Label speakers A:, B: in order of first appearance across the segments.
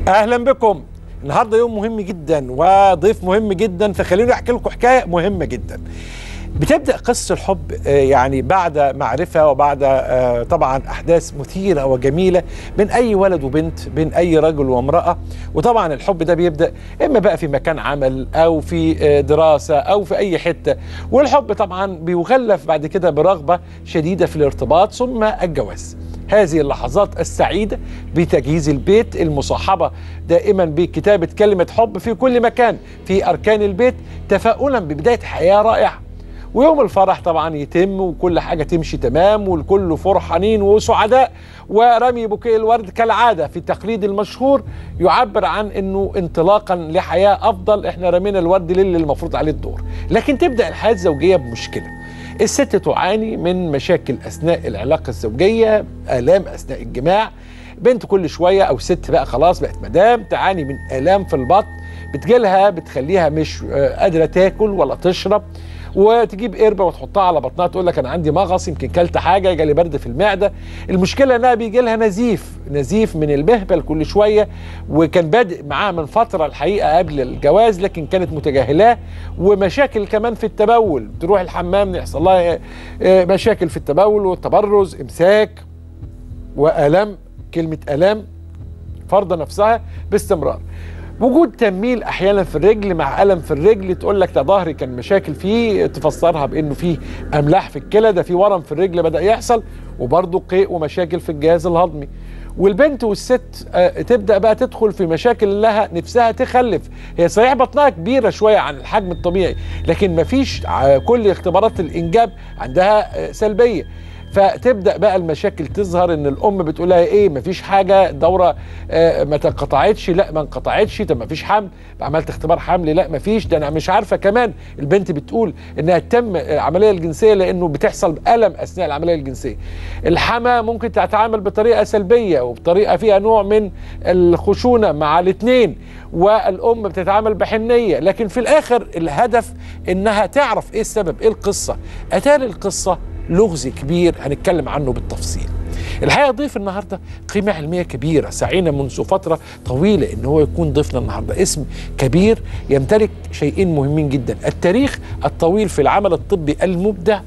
A: اهلا بكم النهارده يوم مهم جدا وضيف مهم جدا فخليني احكي لكم حكايه مهمه جدا بتبدا قصه الحب آه، يعني بعد معرفه وبعد آه، طبعا احداث مثيره وجميله بين اي ولد وبنت بين اي رجل وامراه وطبعا الحب ده بيبدا اما بقى في مكان عمل او في آه، دراسه او في اي حته والحب طبعا بيغلف بعد كده برغبه شديده في الارتباط ثم الجواز هذه اللحظات السعيدة بتجهيز البيت المصاحبة دائما بكتابة كلمة حب في كل مكان في أركان البيت تفاؤلا ببداية حياة رائعة ويوم الفرح طبعا يتم وكل حاجة تمشي تمام والكل فرحانين وسعداء ورمي بوكيه الورد كالعادة في التقليد المشهور يعبر عن انه انطلاقا لحياة افضل احنا رمينا الورد للي المفروض عليه الدور لكن تبدأ الحياة الزوجية بمشكلة الست تعاني من مشاكل اثناء العلاقه الزوجيه الام اثناء الجماع بنت كل شويه او ست بقى خلاص بقت مدام تعاني من الام في البطن بتجيلها بتخليها مش آه، قادره تاكل ولا تشرب وتجيب قربه وتحطها على بطنها تقول لك انا عندي مغص يمكن كلت حاجه جالي برد في المعده المشكله انها بيجي لها نزيف نزيف من المهبل كل شويه وكان بادئ معاها من فتره الحقيقه قبل الجواز لكن كانت متجاهلاه ومشاكل كمان في التبول تروح الحمام يحصل لها آه، آه، مشاكل في التبول والتبرز امساك والام كلمه الام فرض نفسها باستمرار وجود تنميل احيانا في الرجل مع الم في الرجل تقول لك ده ظهري كان مشاكل فيه تفسرها بانه فيه املاح في الكلى ده في ورم في الرجل بدا يحصل وبرضه قيء ومشاكل في الجهاز الهضمي والبنت والست آه، تبدا بقى تدخل في مشاكل لها نفسها تخلف هي صحيح بطنها كبيره شويه عن الحجم الطبيعي لكن مفيش ع- كل اختبارات الانجاب عندها آه، سلبيه فتبدا بقى المشاكل تظهر ان الام بتقول لها ايه مفيش حاجه دوره آه، ما انقطعتش لا ما انقطعتش طب مفيش حمل عملت اختبار حمل لا مفيش ده انا مش عارفه كمان البنت بتقول انها تم العمليه الجنسيه لانه بتحصل الم اثناء العمليه الجنسيه الحما ممكن تتعامل بطريقه سلبيه وبطريقه فيها نوع من الخشونه مع الاثنين والام بتتعامل بحنيه لكن في الاخر الهدف انها تعرف ايه السبب ايه القصه اتاري القصه لغز كبير هنتكلم عنه بالتفصيل الحقيقه ضيف النهارده قيمه علميه كبيره سعينا منذ فتره طويله ان هو يكون ضيفنا النهارده اسم كبير يمتلك شيئين مهمين جدا التاريخ الطويل في العمل الطبي المبدع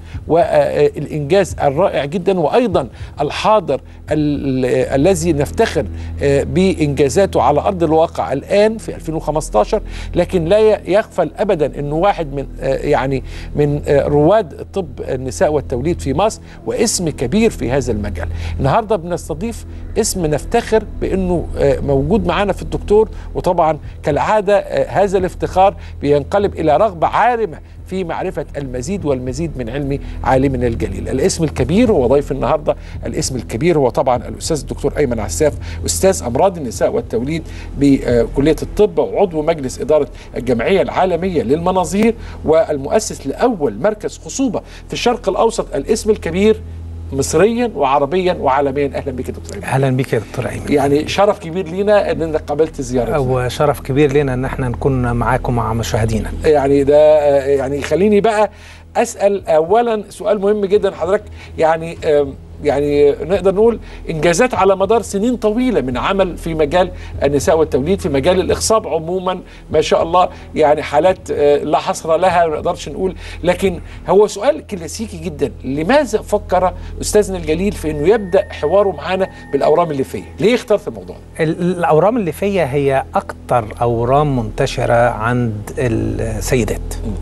A: والانجاز الرائع جدا وايضا الحاضر ال- الذي نفتخر آه، بانجازاته على ارض الواقع الان في 2015 لكن لا ي- يغفل ابدا انه واحد من آه، يعني من آه، رواد طب النساء والتوليد في مصر واسم كبير في هذا المجال النهارده بنستضيف اسم نفتخر بانه آه، موجود معانا في الدكتور وطبعا كالعاده آه، هذا الافتخار بينقلب الى رغبه عارمه في معرفة المزيد والمزيد من علم عالمنا الجليل الاسم الكبير هو ضيف النهاردة الاسم الكبير هو طبعا الأستاذ الدكتور أيمن عساف أستاذ أمراض النساء والتوليد بكلية الطب وعضو مجلس إدارة الجمعية العالمية للمناظير والمؤسس لأول مركز خصوبة في الشرق الأوسط الاسم الكبير مصريا وعربيا وعالميا أهلا بك يا دكتور أيمن
B: اهلا بك يا دكتور ايمن
A: يعني شرف كبير لينا ان انك قبلت زيارتنا
B: وشرف كبير لنا ان احنا نكون معاكم مع مشاهدينا
A: يعني ده آه، يعني خليني بقى اسال اولا سؤال مهم جدا حضرتك يعني آم، يعني نقدر نقول انجازات على مدار سنين طويله من عمل في مجال النساء والتوليد في مجال الاخصاب عموما ما شاء الله يعني حالات آه، لا حصر لها ما نقدرش نقول لكن هو سؤال كلاسيكي جدا لماذا فكر استاذنا الجليل في انه يبدا حواره معانا بالاورام الليفيه؟ ليه اخترت الموضوع ده؟
B: ال- الاورام الليفيه هي اكتر اورام منتشره عند السيدات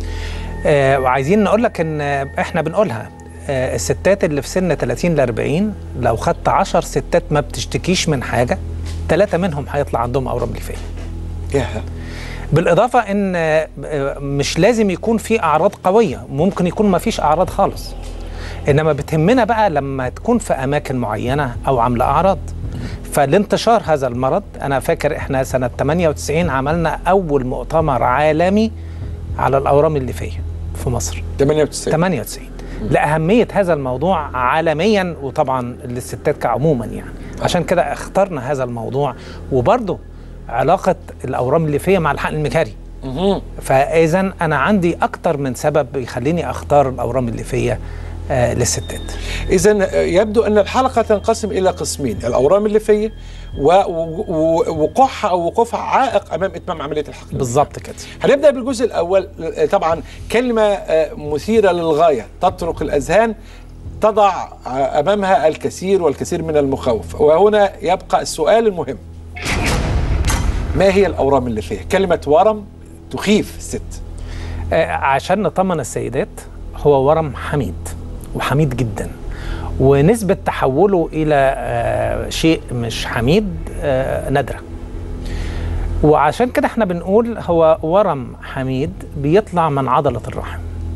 B: آه وعايزين نقول لك ان احنا بنقولها آه الستات اللي في سن 30 ل 40 لو خدت 10 ستات ما بتشتكيش من حاجه ثلاثه منهم هيطلع عندهم اورام ليفيه
A: ياها
B: بالاضافه ان آه، مش لازم يكون في اعراض قويه ممكن يكون ما فيش اعراض خالص انما بتهمنا بقى لما تكون في اماكن معينه او عامله اعراض فالانتشار هذا المرض انا فاكر احنا سنه 98 عملنا اول مؤتمر عالمي على الاورام الليفيه في مصر
A: 98
B: 98 لاهميه هذا الموضوع عالميا وطبعا للستات كعموما يعني عشان كده اخترنا هذا الموضوع وبرضه علاقه الاورام الليفيه مع الحقن المجهري
A: مهم.
B: فاذا انا عندي اكتر من سبب يخليني اختار الاورام الليفيه آه للستات
A: اذا يبدو ان الحلقه تنقسم الى قسمين الاورام الليفيه ووقوعها او وقوفها عائق امام اتمام عمليه الحقن
B: بالظبط كده
A: هنبدا بالجزء الاول طبعا كلمه مثيره للغايه تطرق الاذهان تضع امامها الكثير والكثير من المخاوف وهنا يبقى السؤال المهم ما هي الاورام الليفيه كلمه ورم تخيف الست
B: آه عشان نطمن السيدات هو ورم حميد وحميد جدا ونسبة تحوله إلى آه شيء مش حميد آه نادرة وعشان كده احنا بنقول هو ورم حميد بيطلع من عضلة الرحم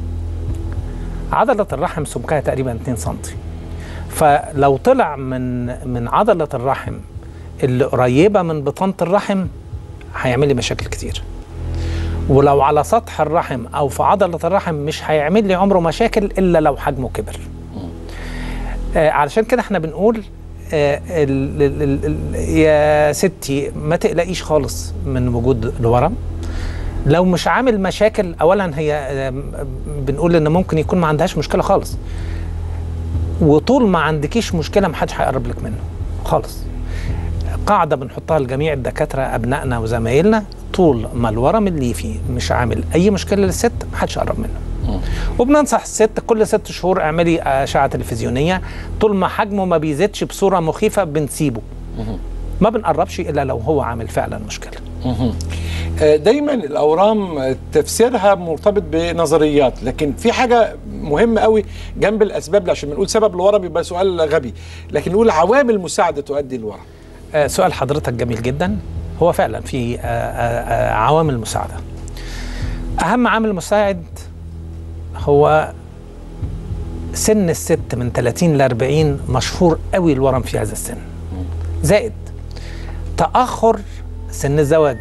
B: عضلة الرحم سمكها تقريبا 2 سم فلو طلع من من عضلة الرحم اللي قريبة من بطانة الرحم هيعمل لي مشاكل كتير ولو على سطح الرحم او في عضله الرحم مش هيعمل لي عمره مشاكل الا لو حجمه كبر آه علشان كده احنا بنقول آه ال ال ال ال يا ستي ما تقلقيش خالص من وجود الورم لو مش عامل مشاكل اولا هي آه بنقول ان ممكن يكون ما عندهاش مشكله خالص وطول ما عندكيش مشكله ما حدش هيقرب لك منه خالص قاعده بنحطها لجميع الدكاتره ابنائنا وزمايلنا طول ما الورم الليفي مش عامل اي مشكله للست محدش يقرب منه وبننصح الست كل ست شهور اعملي اشعه تلفزيونيه طول ما حجمه ما بيزيدش بصوره مخيفه بنسيبه ما بنقربش الا لو هو عامل فعلا مشكله
A: دايما الاورام تفسيرها مرتبط بنظريات لكن في حاجه مهمه قوي جنب الاسباب عشان بنقول سبب الورم يبقى سؤال غبي لكن نقول عوامل مساعده تؤدي للورم
B: آه سؤال حضرتك جميل جدا هو فعلا في آآ آآ عوامل مساعدة أهم عامل مساعد هو سن الست من 30 ل 40 مشهور قوي الورم في هذا السن زائد تأخر سن الزواج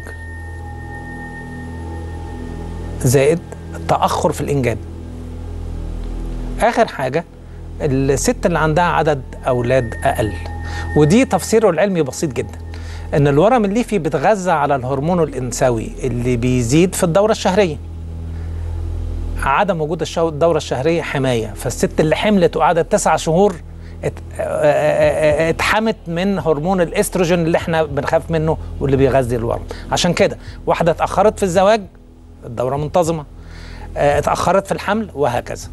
B: زائد تأخر في الإنجاب آخر حاجة الست اللي عندها عدد أولاد أقل ودي تفسيره العلمي بسيط جدا ان الورم الليفي بيتغذى على الهرمون الانثوي اللي بيزيد في الدوره الشهريه عدم وجود الدوره الشهريه حمايه فالست اللي حملت وقعدت تسع شهور اتحمت من هرمون الاستروجين اللي احنا بنخاف منه واللي بيغذي الورم عشان كده واحده اتاخرت في الزواج الدوره منتظمه اتاخرت في الحمل وهكذا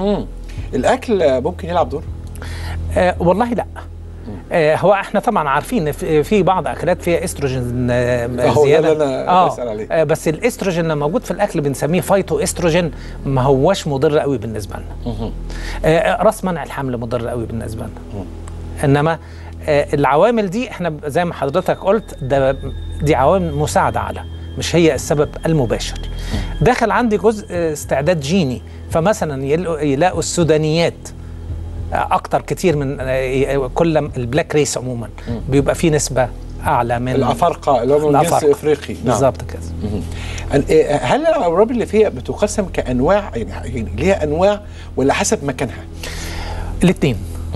A: الاكل ممكن يلعب دور
B: أه والله لا آه هو احنا طبعا عارفين في بعض اكلات فيها استروجين آه زياده
A: أنا آه عليه.
B: آه بس الاستروجين اللي موجود في الاكل بنسميه فايتو استروجين ما هواش مضر قوي بالنسبه لنا آه راس منع الحمل مضر قوي بالنسبه لنا انما آه العوامل دي احنا زي ما حضرتك قلت ده دي عوامل مساعده على مش هي السبب المباشر داخل عندي جزء استعداد جيني فمثلا يلاقوا السودانيات اكتر كتير من كل البلاك ريس عموما بيبقى في نسبه اعلى من
A: الافارقه اللي هم جنس افريقي
B: بالظبط كده
A: هل الاورام اللي فيها بتقسم كانواع يعني ليها انواع ولا حسب مكانها؟
B: الاثنين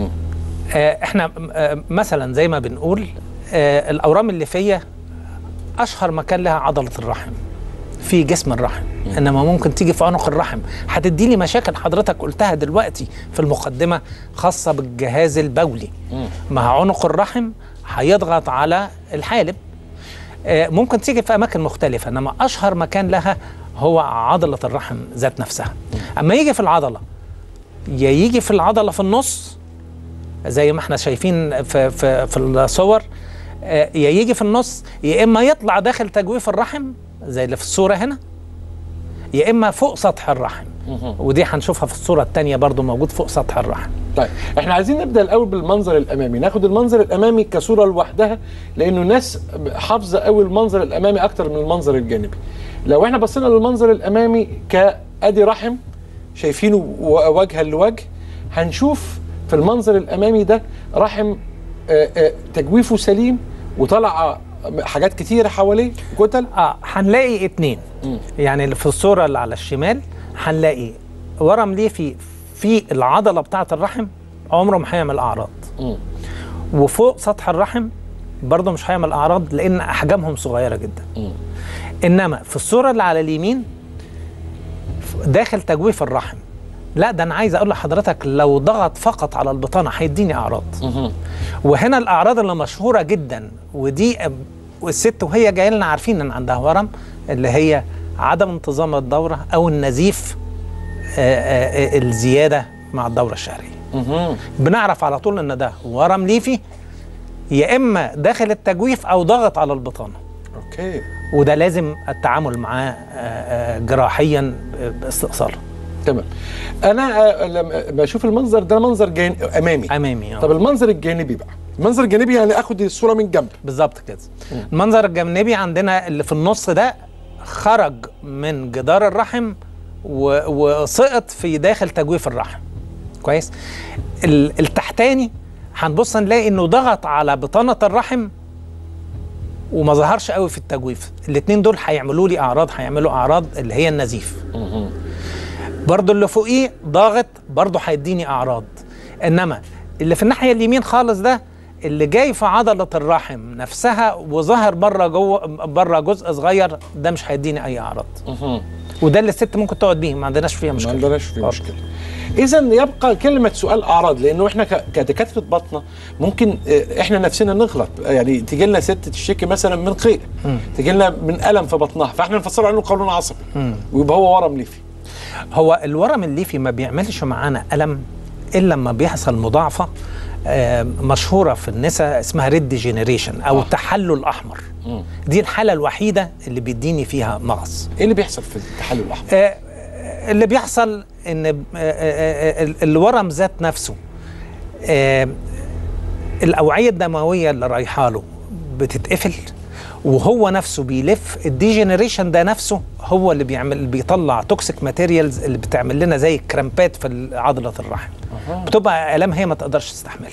B: آه احنا آه مثلا زي ما بنقول آه الاورام اللي فيها اشهر مكان لها عضله الرحم في جسم الرحم انما ممكن تيجي في عنق الرحم هتدي لي مشاكل حضرتك قلتها دلوقتي في المقدمه خاصه بالجهاز البولي مع عنق الرحم هيضغط على الحالب آه ممكن تيجي في اماكن مختلفه انما اشهر مكان لها هو عضله الرحم ذات نفسها اما يجي في العضله يا يجي في العضله في النص زي ما احنا شايفين في في في الصور آه يا يجي في النص يا اما يطلع داخل تجويف الرحم زي اللي في الصورة هنا يا إما فوق سطح الرحم ودي هنشوفها في الصورة الثانية برضو موجود فوق سطح الرحم
A: طيب احنا عايزين نبدا الاول بالمنظر الامامي ناخد المنظر الامامي كصوره لوحدها لانه الناس حافظه قوي المنظر الامامي اكتر من المنظر الجانبي لو احنا بصينا للمنظر الامامي كادي رحم شايفينه وجها لوجه هنشوف في المنظر الامامي ده رحم تجويفه سليم وطلع حاجات كتيره حواليه كتل
B: اه هنلاقي اتنين م. يعني في الصوره اللي على الشمال هنلاقي ورم ليفي في العضله بتاعه الرحم عمره ما هيعمل اعراض م. وفوق سطح الرحم برضه مش هيعمل اعراض لان احجامهم صغيره جدا م. انما في الصوره اللي على اليمين داخل تجويف الرحم لا ده انا عايز اقول لحضرتك لو ضغط فقط على البطانه هيديني اعراض وهنا الاعراض اللي مشهوره جدا ودي والست وهي جايه لنا عارفين ان عندها ورم اللي هي عدم انتظام الدوره او النزيف آه، آه، آه، الزياده مع الدوره الشهريه بنعرف على طول ان ده ورم ليفي يا اما داخل التجويف او ضغط على البطانه
A: اوكي
B: وده لازم التعامل معاه آه، آه، جراحيا باستئصال
A: تمام انا آه، لما بشوف المنظر ده منظر جان... امامي
B: امامي آه.
A: طب المنظر الجانبي بقى المنظر الجانبي يعني اخد الصوره من جنب
B: بالظبط كده المنظر الجانبي عندنا اللي في النص ده خرج من جدار الرحم و- وسقط في داخل تجويف الرحم كويس ال- التحتاني هنبص نلاقي انه ضغط على بطانه الرحم وما ظهرش قوي في التجويف الاثنين دول هيعملوا لي اعراض هيعملوا اعراض اللي هي النزيف برضو اللي فوقيه ضاغط برضو هيديني اعراض انما اللي في الناحيه اليمين خالص ده اللي جاي في عضله الرحم نفسها وظهر بره جوه بره جزء صغير ده مش هيديني اي اعراض وده اللي الست ممكن تقعد بيه ما عندناش فيها
A: ما
B: مشكله
A: عندناش في
B: خالص.
A: مشكله اذا يبقى كلمه سؤال اعراض لانه احنا ك- كدكاتره بطنه ممكن آه، احنا نفسنا نغلط يعني تيجي لنا ست تشتكي مثلا من قيء تيجي لنا من الم في بطنها فاحنا نفسر عنه قولون عصبي ويبقى هو ورم ليفي
B: هو الورم الليفي ما بيعملش معانا الم الا لما بيحصل مضاعفه آه، مشهوره في النساء اسمها ريد ديجينيريشن او
A: آه.
B: التحلل الاحمر دي الحاله الوحيده اللي بيديني فيها مغص
A: ايه اللي بيحصل في التحلل الاحمر
B: آه، اللي بيحصل ان آه، آه، آه، الورم ذات نفسه آه، الاوعيه الدمويه اللي رايحه له بتتقفل وهو نفسه بيلف الديجنريشن ده نفسه هو اللي بيعمل بيطلع توكسيك ماتيريالز اللي بتعمل لنا زي الكرامبات في عضله الرحم بتبقى الام هي ما تقدرش تستحملها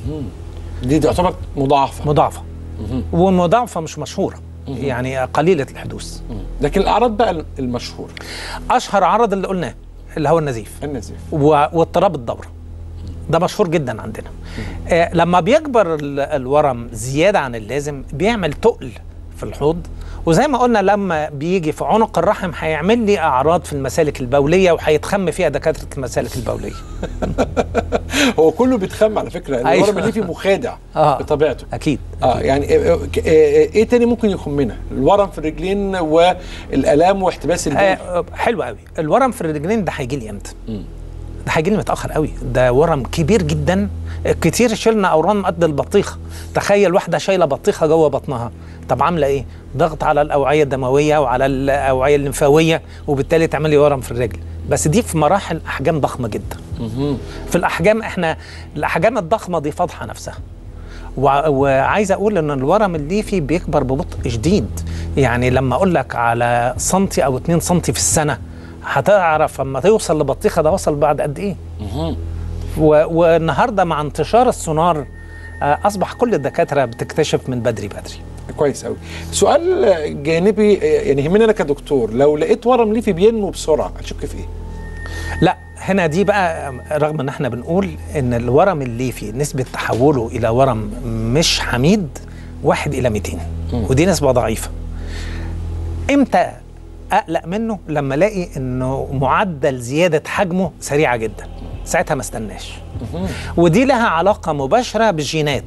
A: دي تعتبر مضاعفه
B: مضاعفه والمضاعفه مش مشهوره يعني قليله الحدوث
A: لكن الاعراض بقى المشهوره
B: اشهر عرض اللي قلناه اللي هو النزيف
A: النزيف
B: و- واضطراب الدوره ده مشهور جدا عندنا آه لما بيكبر ال- الورم زياده عن اللازم بيعمل تقل في الحوض وزي ما قلنا لما بيجي في عنق الرحم هيعمل لي اعراض في المسالك البوليه وهيتخم فيها دكاتره المسالك البوليه
A: هو كله بيتخم على فكره
B: أيوة.
A: الورم الليفي مخادع
B: آه.
A: بطبيعته
B: اكيد
A: اه يعني آه، آه، ك- آه، آه، ايه تاني ممكن يخمنا الورم في الرجلين والالام واحتباس البول
B: آه حلو قوي الورم في الرجلين ده هيجي لي امتى ده هيجي لي متاخر قوي ده ورم كبير جدا كتير شلنا اورام قد البطيخه تخيل واحده شايله بطيخه جوه بطنها طب عامله ايه ضغط على الاوعيه الدمويه وعلى الاوعيه الليمفاويه وبالتالي تعمل لي ورم في الرجل بس دي في مراحل احجام ضخمه جدا في الاحجام احنا الاحجام الضخمه دي فاضحه نفسها وع- وعايز اقول ان الورم الليفي بيكبر ببطء شديد يعني لما اقول لك على سنتي او 2 سنتي في السنه هتعرف اما توصل لبطيخه ده وصل بعد قد ايه و- والنهارده مع انتشار السونار آه، اصبح كل الدكاتره بتكتشف من بدري بدري
A: كويس قوي سؤال آه، جانبي آه، يعني يهمني انا كدكتور لو لقيت ورم ليفي بينمو بسرعه اشك في ايه
B: لا هنا دي بقى رغم ان احنا بنقول ان الورم الليفي نسبه تحوله الى ورم مش حميد واحد الى 200 ودي نسبه ضعيفه امتى اقلق منه لما الاقي انه معدل زياده حجمه سريعه جدا ساعتها ما استناش ودي لها علاقه مباشره بالجينات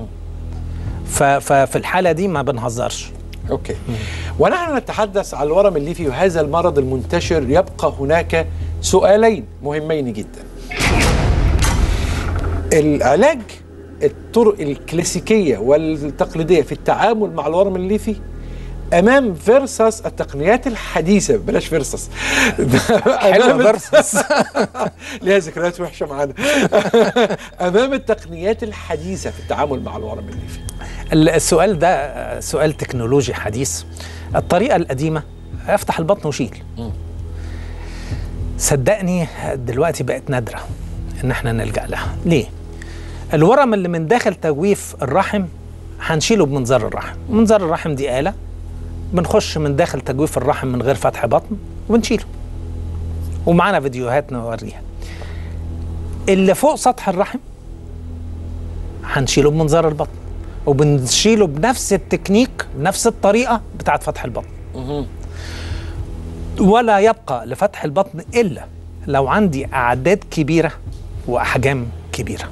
B: ف- ففي الحاله دي ما بنهزرش
A: اوكي ونحن نتحدث عن الورم الليفي وهذا المرض المنتشر يبقى هناك سؤالين مهمين جدا العلاج الطرق الكلاسيكية والتقليدية في التعامل مع الورم الليفي امام فيرسس التقنيات الحديثه بلاش فيرسس
B: حلوة فيرسس.
A: ليها ذكريات وحشه معانا امام التقنيات الحديثه في التعامل مع الورم الليفي
B: ال- السؤال ده آه، سؤال تكنولوجي حديث الطريقة القديمة افتح البطن وشيل صدقني دلوقتي بقت نادرة ان احنا نلجأ لها ليه؟ الورم اللي من داخل تجويف الرحم هنشيله بمنظار الرحم منظار الرحم دي آلة بنخش من داخل تجويف الرحم من غير فتح بطن وبنشيله ومعانا فيديوهات نوريها اللي فوق سطح الرحم هنشيله بمنظار البطن وبنشيله بنفس التكنيك بنفس الطريقه بتاعت فتح البطن ولا يبقى لفتح البطن الا لو عندي اعداد كبيره واحجام كبيره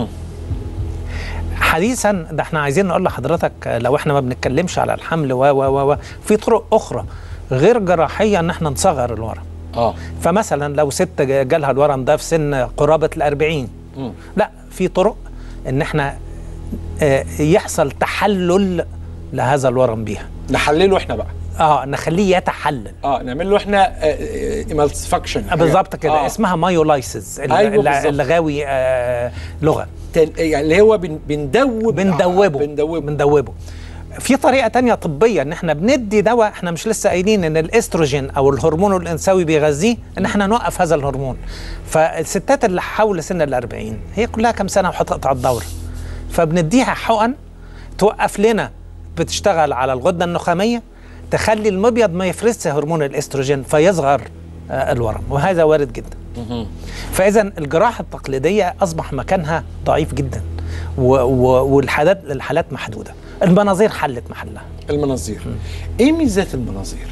B: حديثا ده احنا عايزين نقول لحضرتك لو احنا ما بنتكلمش على الحمل و و و و في طرق اخرى غير جراحيه ان احنا نصغر الورم
A: اه
B: فمثلا لو ست جالها الورم ده في سن قرابه الأربعين
A: مم.
B: لا في طرق ان احنا آه، يحصل تحلل لهذا الورم بيها
A: نحلله احنا بقى
B: اه نخليه يتحلل
A: اه نعمل له احنا ايمالسفاكشن
B: آه، بالظبط كده
A: آه.
B: اسمها مايولايسيس
A: أيوة بالظبط.
B: اللغاوي آه لغه
A: تل- يعني اللي هو بن- بندوب
B: بندوبه
A: آه، بندوبه
B: بندوبه في طريقه تانية طبيه ان احنا بندي دواء احنا مش لسه قايلين ان الاستروجين او الهرمون الانثوي بيغذيه ان احنا نوقف هذا الهرمون فالستات اللي حول سن الأربعين هي كلها كام سنه وهتقطع الدوره فبنديها حقن توقف لنا بتشتغل على الغده النخاميه تخلي المبيض ما يفرزش هرمون الاستروجين فيصغر آه، الورم وهذا وارد جدا فاذا الجراحه التقليديه اصبح مكانها ضعيف جدا و- و- والحالات الحالات محدوده المناظير حلت محلها
A: المناظير ايه ميزات المناظير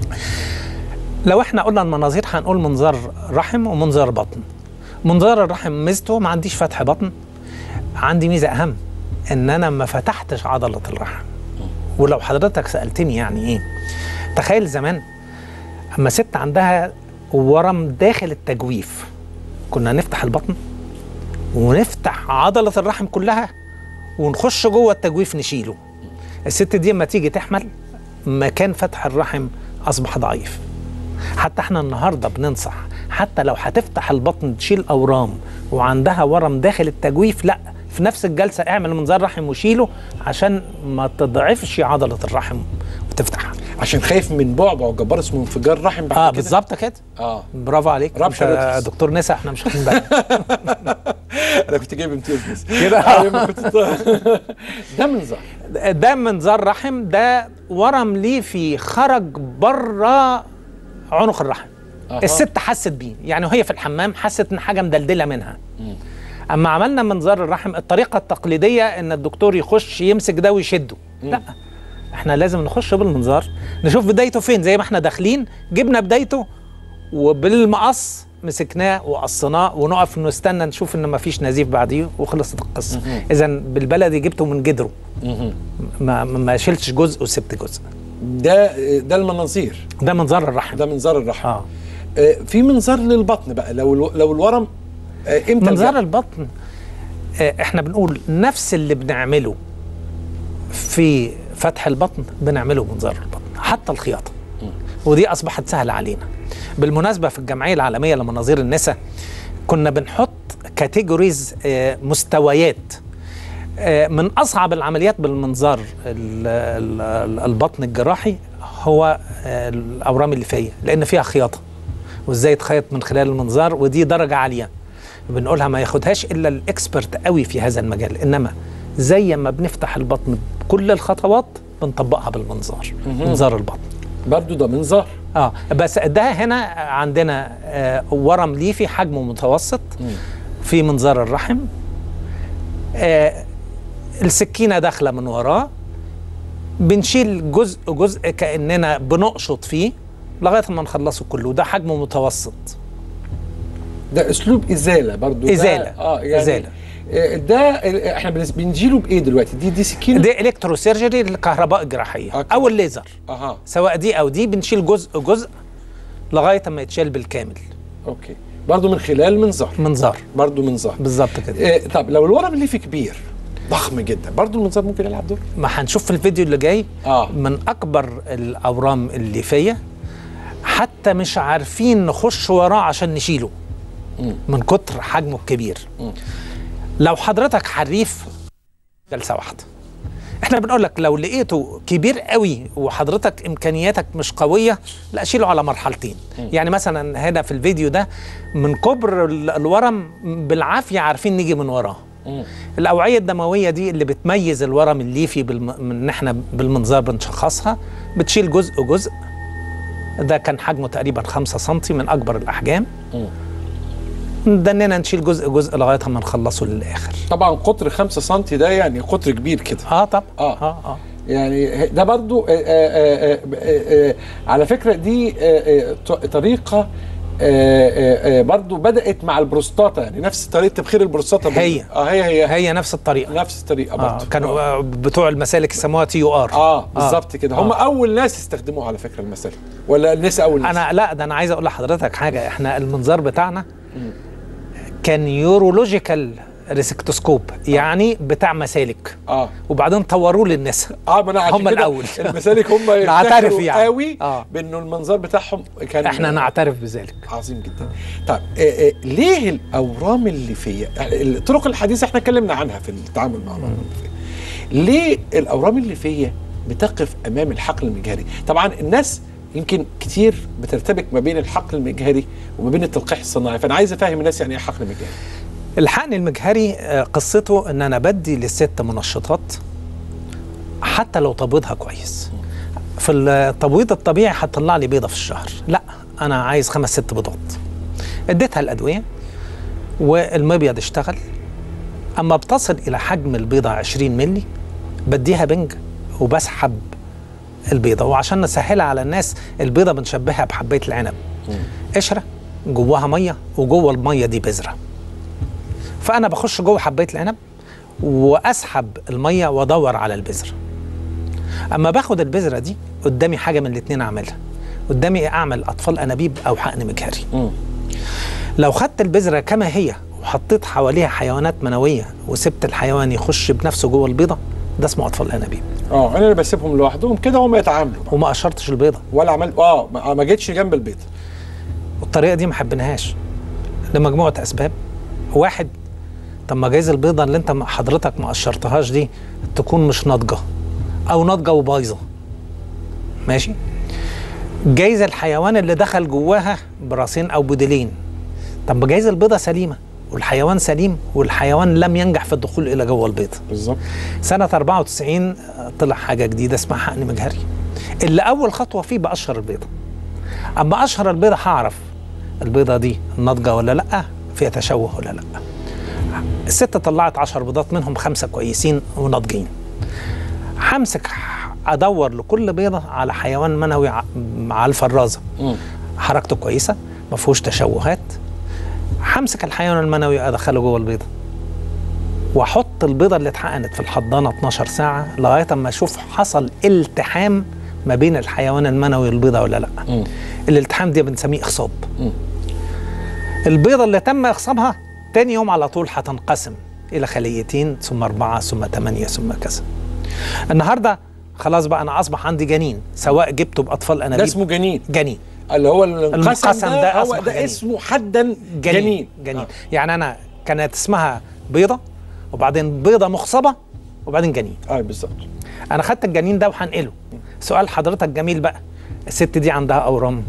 B: لو احنا قلنا المناظير هنقول منظار رحم ومنظار بطن منظار الرحم ميزته ما عنديش فتح بطن عندي ميزه اهم ان انا ما فتحتش عضله الرحم ولو حضرتك سالتني يعني ايه تخيل زمان اما ست عندها ورم داخل التجويف كنا نفتح البطن ونفتح عضله الرحم كلها ونخش جوه التجويف نشيله الست دي اما تيجي تحمل مكان فتح الرحم اصبح ضعيف حتى احنا النهارده بننصح حتى لو هتفتح البطن تشيل اورام وعندها ورم داخل التجويف لا في نفس الجلسه اعمل منظار رحم وشيله عشان ما تضعفش عضله الرحم وتفتحها
A: عشان خايف من بعبع جبار اسمه انفجار رحم بعد
B: اه
A: كده؟
B: بالظبط كده
A: اه
B: برافو عليك
A: رابشة
B: انت
A: ريتس.
B: دكتور نسا احنا مش واخدين بالنا
A: انا كنت جايب امتياز بس
B: كده.
A: أيوة، كنت- ده منظار
B: ده منظار رحم ده ورم ليفي خرج بره عنق الرحم
A: أها.
B: الست حست بيه يعني وهي في الحمام حست ان حاجه مدلدله منها اما عملنا منظار الرحم الطريقه التقليديه ان الدكتور يخش يمسك ده ويشده لا احنا لازم نخش بالمنظار نشوف بدايته فين زي ما احنا داخلين جبنا بدايته وبالمقص مسكناه وقصناه ونقف نستنى نشوف ان مفيش نزيف بعديه وخلصت القصه اذا بالبلدي جبته من جدره ما, ما شلتش جزء وسبت جزء
A: ده ده المناظير
B: ده منظار الرحم
A: ده منظار الرحم
B: اه
A: آه، في منظار للبطن بقى لو الو- لو الورم آه، امتى
B: منظار
A: الجرح؟
B: البطن آه، احنا بنقول نفس اللي بنعمله في فتح البطن بنعمله منظار البطن حتى الخياطه ودي اصبحت سهله علينا بالمناسبه في الجمعيه العالميه لمناظير النساء كنا بنحط كاتيجوريز مستويات آه، من اصعب العمليات بالمنظار ال- ال- البطن الجراحي هو آه، الاورام الليفيه لان فيها خياطه وازاي تخيط من خلال المنظار ودي درجه عاليه بنقولها ما ياخدهاش الا الاكسبرت قوي في هذا المجال انما زي ما بنفتح البطن بكل الخطوات بنطبقها بالمنظار منظار البطن
A: برضو ده منظار
B: اه بس ده هنا عندنا آه ورم ليفي حجمه متوسط في منظار الرحم آه السكينه داخله من وراه بنشيل جزء جزء كاننا بنقشط فيه لغايه ما نخلصه كله ده حجمه متوسط
A: ده اسلوب ازاله برضو ده-
B: إزالة.
A: اه يعني
B: إزالة.
A: آه، ده آه، احنا بنس- بنجيله بايه دلوقتي دي دي سكينه
B: دي الكترو سيرجري الكهرباء الجراحيه
A: أوكي.
B: او الليزر
A: اها
B: سواء دي او دي بنشيل جزء جزء لغايه ما يتشال بالكامل
A: اوكي برضو من خلال منظار
B: منظار
A: برضو منظار
B: بالظبط كده
A: آه، طب لو الورم الليفي كبير ضخم جدا برضو المنظار ممكن يلعب دور
B: ما هنشوف في الفيديو اللي جاي
A: آه.
B: من اكبر الاورام الليفيه حتى مش عارفين نخش وراه عشان نشيله من كتر حجمه الكبير لو حضرتك حريف جلسه واحده احنا بنقول لك لو لقيته كبير قوي وحضرتك امكانياتك مش قويه لا شيله على مرحلتين يعني مثلا هنا في الفيديو ده من كبر ال- الورم بالعافيه عارفين نيجي من وراه الاوعيه الدمويه دي اللي بتميز الورم الليفي بالم... من ان احنا بالمنظار بنشخصها بتشيل جزء جزء ده كان حجمه تقريبا 5 سم من اكبر الاحجام دننا نشيل جزء جزء لغايه ما نخلصه للاخر
A: طبعا قطر 5 سم ده يعني قطر كبير كده
B: اه طب
A: آه.
B: اه اه
A: يعني ده برضو آه، آه، آه، آه، آه، على فكرة دي آه، آه، ط- طريقة آه، آه، برضو بدات مع البروستاتا يعني نفس طريقه تبخير البروستاتا
B: هي.
A: اه هي هي,
B: هي نفس الطريقه
A: نفس الطريقه
B: آه
A: برضو
B: كانوا آه. بتوع المسالك يسموها تي يو ار
A: اه بالظبط كده هم
B: آه.
A: اول ناس استخدموها على فكره المسالك ولا الناس اول ناس
B: انا لا ده انا عايز اقول لحضرتك حاجه احنا المنظار بتاعنا كان يورولوجيكال ريسكتوسكوب يعني بتاع مسالك
A: اه
B: وبعدين طوروه للناس
A: اه ما انا عشان
B: هم
A: كده
B: الأول.
A: المسالك هم
B: نعترف
A: يفتخروا
B: يعني.
A: قوي
B: آه.
A: بانه المنظار بتاعهم كان
B: احنا نعترف بذلك
A: عظيم جدا طيب آه آه ليه الاورام الليفيه يعني الطرق الحديثه احنا اتكلمنا عنها في التعامل مع الاورام الليفيه ليه الاورام الليفيه بتقف امام الحقل المجهري طبعا الناس يمكن كتير بترتبك ما بين الحقل المجهري وما بين التلقيح الصناعي فانا عايز افهم الناس يعني ايه حقل مجهري
B: الحقن المجهري آه، قصته ان انا بدي للست منشطات حتى لو تبيضها كويس في التبويض الطبيعي هتطلع لي بيضه في الشهر لا انا عايز خمس ست بيضات اديتها الادويه والمبيض اشتغل اما بتصل الى حجم البيضه 20 ملي بديها بنج وبسحب البيضه وعشان نسهلها على الناس البيضه بنشبهها بحبايه العنب قشره جواها ميه وجوه الميه دي بذره فانا بخش جوه حبايه العنب واسحب الميه وادور على البذره اما باخد البذره دي قدامي حاجه من الاتنين اعملها قدامي اعمل اطفال انابيب او حقن مجهري
A: مم.
B: لو خدت البذره كما هي وحطيت حواليها حيوانات منويه وسبت الحيوان يخش بنفسه جوه البيضه ده اسمه اطفال انابيب
A: اه انا اللي بسيبهم لوحدهم كده هم يتعاملوا بقى.
B: وما قشرتش البيضه
A: ولا عمل اه ما ما جيتش جنب البيض
B: والطريقه دي ما حبيناهاش لمجموعه اسباب واحد طب ما جايز البيضه اللي انت م- حضرتك ما قشرتهاش دي تكون مش ناضجه او ناضجه وبايظه ماشي جايز الحيوان اللي دخل جواها براسين او بديلين طب ما جايز البيضه سليمه والحيوان سليم والحيوان لم ينجح في الدخول الى جوه البيضه
A: بالظبط
B: سنة 94 طلع حاجة جديدة اسمها حقن مجهري اللي أول خطوة فيه بقشر البيضة أما أقشر البيضة هعرف البيضة دي ناضجة ولا لأ فيها تشوه ولا لأ الست طلعت 10 بيضات منهم خمسة كويسين وناضجين همسك أدور لكل بيضة على حيوان منوي ع- مع الفرازة
A: مم.
B: حركته كويسة ما فيهوش تشوهات همسك الحيوان المنوي ادخله جوه البيضه واحط البيضه اللي اتحقنت في الحضانه 12 ساعه لغايه اما اشوف حصل التحام ما بين الحيوان المنوي والبيضه ولا لا
A: مم.
B: الالتحام دي بنسميه اخصاب
A: مم.
B: البيضه اللي تم اخصابها تاني يوم على طول هتنقسم الى خليتين ثم اربعه ثم ثمانيه ثم كذا النهارده خلاص بقى انا اصبح عندي جنين سواء جبته باطفال
A: ده
B: انابيب
A: اسمه جنين
B: جنين
A: اللي هو الانقسم
B: المنقسم
A: ده,
B: ده
A: هو
B: أصبح
A: ده
B: جنين.
A: اسمه حدا
B: جنين
A: جنين,
B: جنين, جنين.
A: آه.
B: يعني انا كانت اسمها بيضه وبعدين بيضه مخصبه وبعدين جنين
A: اه بالظبط
B: انا خدت الجنين ده وهنقله سؤال حضرتك جميل بقى الست دي عندها اورام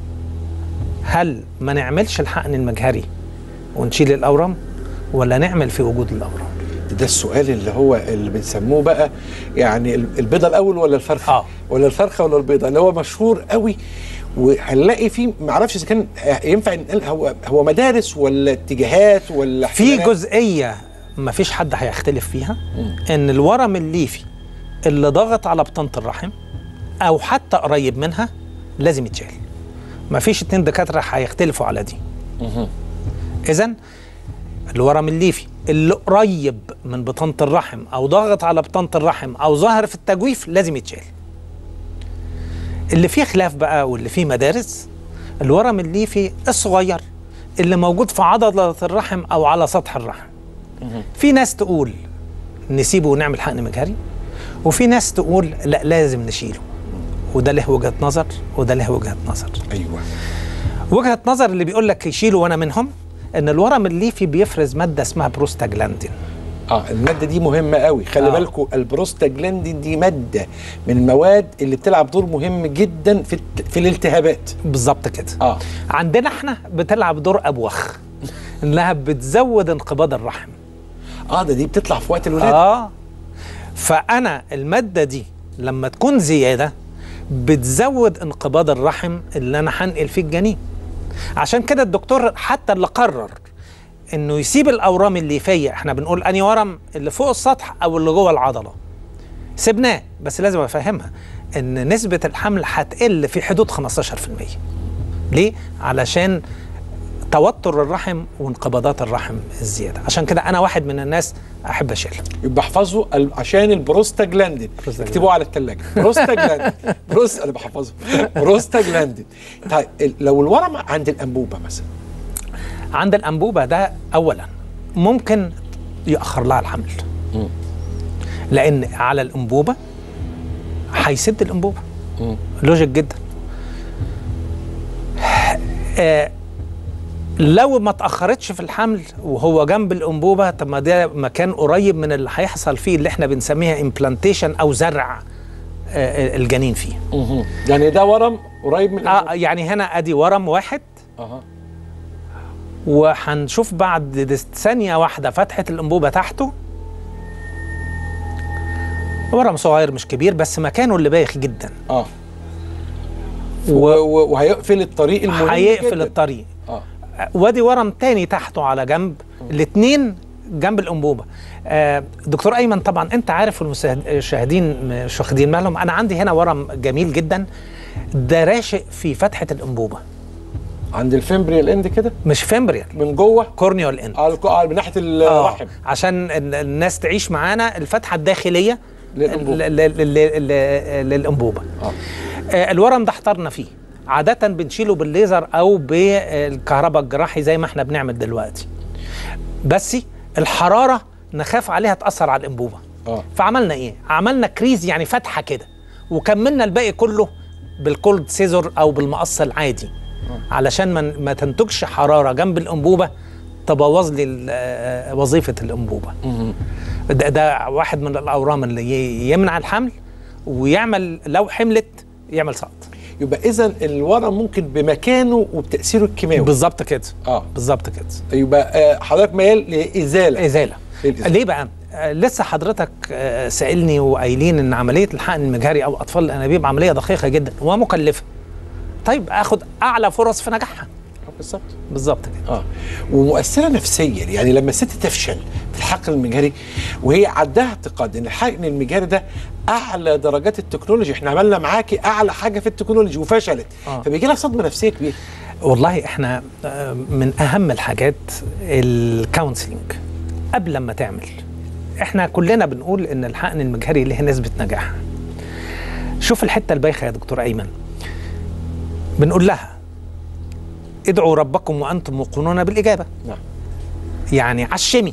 B: هل ما نعملش الحقن المجهري ونشيل الاورام ولا نعمل في وجود الاورام
A: ده السؤال اللي هو اللي بنسموه بقى يعني البيضه الاول ولا الفرخه
B: آه.
A: ولا الفرخه ولا البيضه اللي هو مشهور قوي وهنلاقي فيه ما اعرفش اذا كان ينفع نقول هو هو مدارس ولا اتجاهات ولا
B: في
A: احتمالات؟
B: جزئيه ما فيش حد هيختلف فيها ان الورم الليفي اللي ضغط على بطانه الرحم او حتى قريب منها لازم يتشال ما فيش اتنين دكاتره هيختلفوا على دي
A: مهم.
B: اذا الورم الليفي اللي قريب من بطانه الرحم او ضاغط على بطانه الرحم او ظاهر في التجويف لازم يتشال اللي فيه خلاف بقى واللي فيه مدارس الورم الليفي الصغير اللي موجود في عضله الرحم او على سطح الرحم في ناس تقول نسيبه ونعمل حقن مجهري وفي ناس تقول لا لازم نشيله وده له وجهه نظر وده له وجهه نظر
A: ايوه
B: وجهه نظر اللي بيقول لك يشيله وانا منهم ان الورم الليفي بيفرز ماده اسمها بروستاجلاندين
A: اه الماده دي مهمه قوي خلي
B: آه.
A: بالكم البروستاجلاندين دي ماده من المواد اللي بتلعب دور مهم جدا في الت- في الالتهابات
B: بالظبط كده
A: اه
B: عندنا احنا بتلعب دور ابوخ انها بتزود انقباض الرحم
A: اه ده دي بتطلع في وقت الولاده
B: اه فانا الماده دي لما تكون زياده بتزود انقباض الرحم اللي انا هنقل فيه الجنين عشان كده الدكتور حتى اللي قرر انه يسيب الاورام الليفيه احنا بنقول اني ورم اللي فوق السطح او اللي جوه العضله سيبناه بس لازم افهمها ان نسبه الحمل هتقل في حدود 15% ليه علشان توتر الرحم وانقباضات الرحم الزياده عشان كده انا واحد من الناس احب اشيلها
A: يبقى احفظوا ال- عشان البروستاجلاندين
B: بروستاجلاندين.
A: اكتبوه على الثلاجه بروستاجلاندين بروست انا بحفظه بروستاجلاندين طيب ال- لو الورم عند الانبوبه مثلا
B: عند الانبوبه ده اولا ممكن ياخر لها الحمل لان على الانبوبه هيسد الانبوبه لوجيك جدا آه لو ما تاخرتش في الحمل وهو جنب الانبوبه طب ما ده مكان قريب من اللي هيحصل فيه اللي احنا بنسميها امبلانتيشن او زرع آه الجنين فيه
A: يعني ده ورم قريب من الانبوبه
B: آه يعني هنا ادي ورم واحد
A: اها
B: وهنشوف بعد ثانية واحدة فتحة الأنبوبة تحته ورم صغير مش كبير بس مكانه اللي بايخ جدا
A: اه و- و- وهيقفل الطريق المهم
B: هيقفل
A: جداً.
B: الطريق
A: اه
B: وادي ورم تاني تحته على جنب الاتنين جنب الانبوبه آه دكتور ايمن طبعا انت عارف المشاهدين مش واخدين بالهم انا عندي هنا ورم جميل جدا ده راشق في فتحه الانبوبه
A: عند الفيمبريال اند كده
B: مش فيمبريال
A: من جوه
B: كورنيال اند
A: على الك- آه، من ناحيه
B: آه،
A: الرحم
B: عشان ال- الناس تعيش معانا الفتحه الداخليه
A: للأنبوبة.
B: ل- ل- ل- ل- للانبوبه
A: اه
B: آه، الورم ده احترنا فيه عادة بنشيله بالليزر أو بالكهرباء الجراحي زي ما احنا بنعمل دلوقتي بس الحرارة نخاف عليها تأثر على الأنبوبة
A: اه
B: فعملنا إيه؟ عملنا كريز يعني فتحة كده وكملنا الباقي كله بالكولد سيزر أو بالمقص العادي علشان ما ما تنتجش حرارة جنب الأنبوبة تبوظ لي ال- آه، وظيفة الأنبوبة ده, ده واحد من الأورام اللي ي- يمنع الحمل ويعمل لو حملت يعمل سقط
A: يبقى اذا الورم ممكن بمكانه وبتاثيره الكيماوي
B: بالظبط كده
A: اه
B: بالظبط كده
A: يبقى آه، حضرتك ميال لازاله
B: ازاله
A: الإزالة.
B: ليه بقى آه، لسه حضرتك آه، سائلني وقايلين ان عمليه الحقن المجهري او اطفال الانابيب عمليه دقيقه جدا ومكلفه طيب اخد اعلى فرص في نجاحها
A: آه، بالظبط
B: بالظبط كده
A: اه ومؤثره نفسيا يعني لما الست تفشل في الحقن المجهري وهي عندها اعتقاد ان الحقن المجهري ده اعلى درجات التكنولوجي احنا عملنا معاكي اعلى حاجه في التكنولوجي وفشلت
B: آه.
A: فبيجي لها صدمه نفسيه كبيره
B: والله احنا آه، من اهم الحاجات الكونسلنج قبل ما تعمل احنا كلنا بنقول ان الحقن المجهري له نسبه نجاح شوف الحته البايخه يا دكتور ايمن بنقول لها ادعوا ربكم وانتم موقنون بالاجابه
A: نعم
B: يعني عشمي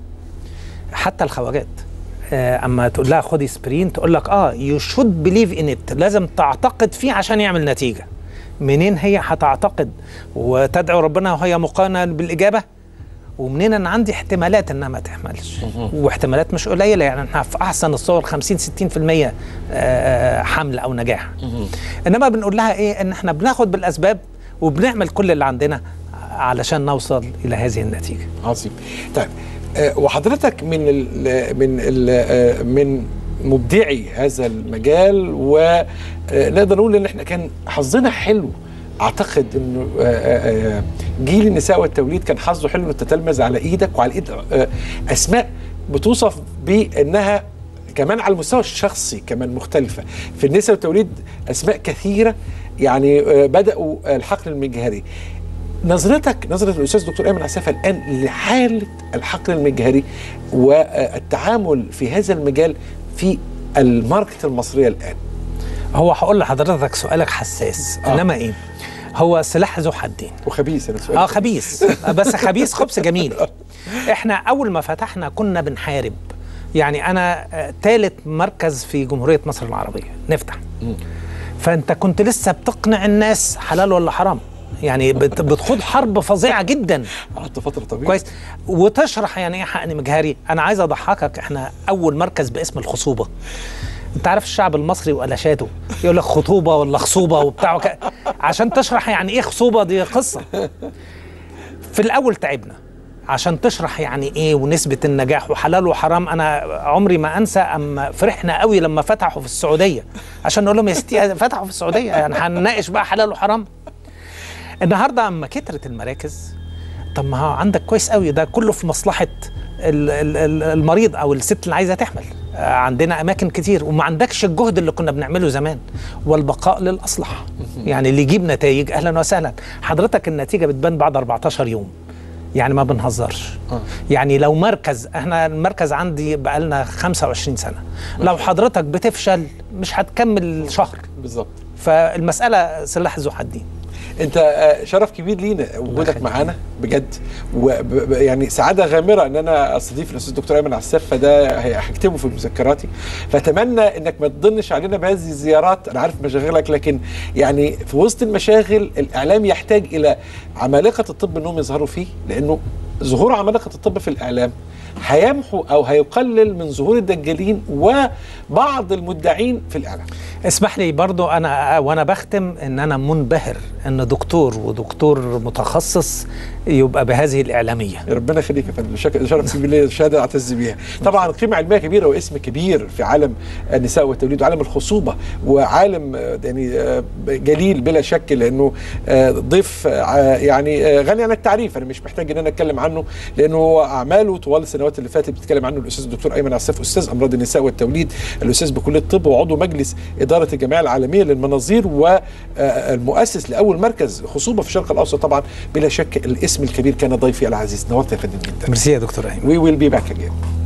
B: حتى الخواجات آه، اما تقول لها خدي سبرين تقول لك اه يو شود بليف ان ات لازم تعتقد فيه عشان يعمل نتيجه منين هي هتعتقد وتدعو ربنا وهي مقانه بالاجابه ومنين انا عندي احتمالات انها ما تحملش واحتمالات مش قليله يعني احنا في احسن الصور 50 60% آه، حمل او نجاح انما بنقول لها ايه ان احنا بناخد بالاسباب وبنعمل كل اللي عندنا علشان نوصل الى هذه النتيجه
A: عظيم طيب آه، وحضرتك من ال من ال آه، من مبدعي هذا المجال ونقدر نقول ان احنا كان حظنا حلو اعتقد انه آه، آه، آه، جيل النساء والتوليد كان حظه حلو انه تتلمذ على ايدك وعلى ايد آه، اسماء بتوصف بانها كمان على المستوى الشخصي كمان مختلفة في النساء والتوليد أسماء كثيرة يعني آه، بدأوا الحقن المجهري نظرتك نظرة الأستاذ دكتور أيمن عسافة الآن لحالة الحقن المجهري والتعامل في هذا المجال في الماركت المصرية الآن
B: هو هقول لحضرتك سؤالك حساس
A: آه.
B: انما ايه هو سلاح ذو حدين
A: وخبيث أنا سؤال
B: اه خبيث بس خبيث خبث جميل احنا اول ما فتحنا كنا بنحارب يعني انا آه، تالت مركز في جمهوريه مصر العربيه نفتح فانت كنت لسه بتقنع الناس حلال ولا حرام يعني بت- بتخوض حرب فظيعه جدا
A: قعدت فترة طويلة
B: كويس وتشرح يعني ايه حقن مجهري انا عايز اضحكك احنا اول مركز باسم الخصوبه انت عارف الشعب المصري وقلاشاته يقول لك خطوبه ولا خصوبه وبتاع وك... عشان تشرح يعني ايه خصوبه دي قصه في الاول تعبنا عشان تشرح يعني ايه ونسبه النجاح وحلال وحرام انا عمري ما انسى اما فرحنا قوي لما فتحوا في السعوديه عشان نقول لهم يا ستي فتحوا في السعوديه يعني هنناقش بقى حلال وحرام النهارده اما كترت المراكز طب ما هو عندك كويس قوي ده كله في مصلحه ال- ال- ال- المريض او الست اللي عايزه تحمل عندنا اماكن كتير وما عندكش الجهد اللي كنا بنعمله زمان والبقاء للاصلح يعني اللي يجيب نتائج اهلا وسهلا حضرتك النتيجه بتبان بعد 14 يوم يعني ما بنهزرش يعني لو مركز احنا المركز عندي بقالنا 25 سنه لو حضرتك بتفشل مش هتكمل شهر
A: بالظبط
B: فالمساله سلاح ذو حدين
A: انت آه، شرف كبير لينا وجودك
B: يخليك.
A: معانا بجد ويعني سعاده غامره ان انا استضيف الاستاذ الدكتور ايمن عساف فده هي- هكتبه في مذكراتي فاتمنى انك ما تضنش علينا بهذه الزيارات انا عارف مشاغلك لكن يعني في وسط المشاغل الاعلام يحتاج الى عمالقه الطب انهم يظهروا فيه لانه ظهور عمالقه الطب في الاعلام هيمحو او هيقلل من ظهور الدجالين وبعض المدعين في الاعلام
B: اسمح لي برضو انا وانا بختم ان انا منبهر ان دكتور ودكتور متخصص يبقى بهذه الاعلاميه
A: ربنا يخليك يا فندم شك- شرف كبير ليا شهاده اعتز بيها طبعا قيمه علميه كبيره واسم كبير في عالم النساء والتوليد وعالم الخصوبه وعالم آه، يعني آه، جليل بلا شك لانه آه، ضيف آه، يعني آه، غني عن التعريف انا مش محتاج ان انا اتكلم عنه لانه هو اعماله طوال السنوات اللي فاتت بيتكلم عنه الاستاذ الدكتور ايمن عساف استاذ امراض النساء والتوليد الاستاذ بكليه الطب وعضو مجلس اداره الجمعيه العالميه للمناظير والمؤسس لاول مركز خصوبه في الشرق الاوسط طبعا بلا شك الاسم الكبير كان ضيفي العزيز نورت يا فندم جدا
B: ميرسي يا دكتور ايمن
A: We will be back again.